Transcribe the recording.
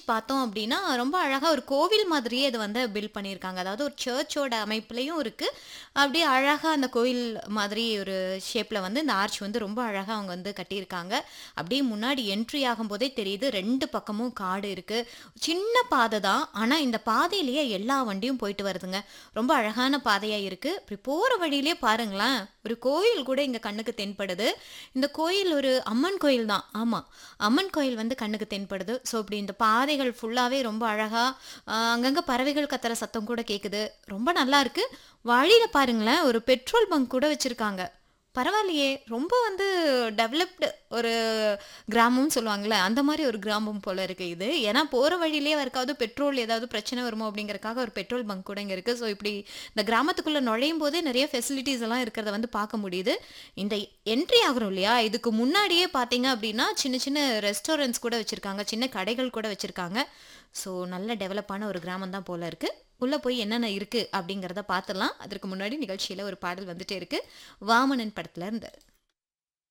பார்த்தோம் அப்படின்னா ரொம்ப அழகா ஒரு கோவில் மாதிரியே அது வந்து பில்ட் பண்ணியிருக்காங்க அதாவது ஒரு சர்ச்சோட அமைப்புலையும் இருக்கு அப்படியே அழகா அந்த கோயில் மாதிரி ஒரு ஷேப்ல வந்து இந்த ஆர்ச் வந்து ரொம்ப அழகா அவங்க வந்து கட்டியிருக்காங்க அப்படியே முன்னாடி என்ட்ரி ஆகும்போதே தெரியுது ரெண்டு பக்கமும் காடு இருக்கு சின்ன பாதை தான் ஆனா இந்த பாதையிலேயே எல்லா வண்டியும் போயிட்டு வருதுங்க ரொம்ப அழகான பாதையா இருக்கு இப்படி போற வழியிலே பாருங்களேன் ஒரு கோயில் கூட இங்க கண்ணுக்கு தென்படுது இந்த கோயில் ஒரு அம்மன் கோயில் தான் ஆமா அம்மன் கோயில் வந்து கண்ணுக்கு தென்படுது ஸோ இப்படி இந்த பாதைகள் ஃபுல்லாவே ரொம்ப அழகா ஆஹ் அங்கங்க பறவைகள் கத்துற சத்தம் கூட கேக்குது ரொம்ப நல்லா இருக்கு வழியில பாருங்களேன் ஒரு பெட்ரோல் பங்க் கூட வச்சிருக்காங்க பரவாயில்லையே ரொம்ப வந்து டெவலப்டு ஒரு கிராமம்னு சொல்லுவாங்கல்ல அந்த மாதிரி ஒரு கிராமம் போல இருக்கு இது ஏன்னா போற வழியிலேயே யாருக்காவது பெட்ரோல் ஏதாவது பிரச்சனை வருமோ அப்படிங்கறக்காக ஒரு பெட்ரோல் பங்க் கூட இங்க இருக்கு ஸோ இப்படி இந்த கிராமத்துக்குள்ள நுழையும் போதே நிறைய ஃபெசிலிட்டிஸ் எல்லாம் இருக்கிறத வந்து பார்க்க முடியுது இந்த என்ட்ரி ஆகுறோம் இல்லையா இதுக்கு முன்னாடியே பார்த்தீங்க அப்படின்னா சின்ன சின்ன ரெஸ்டாரண்ட்ஸ் கூட வச்சிருக்காங்க சின்ன கடைகள் கூட வச்சிருக்காங்க ஸோ நல்ல டெவலப்பான ஒரு கிராமம் தான் போல இருக்கு உள்ள போய் என்னென்ன இருக்கு அப்படிங்கிறத பார்த்துடலாம் அதற்கு முன்னாடி நிகழ்ச்சியில ஒரு பாடல் வந்துட்டே இருக்கு வாமனன் படத்துல இருந்து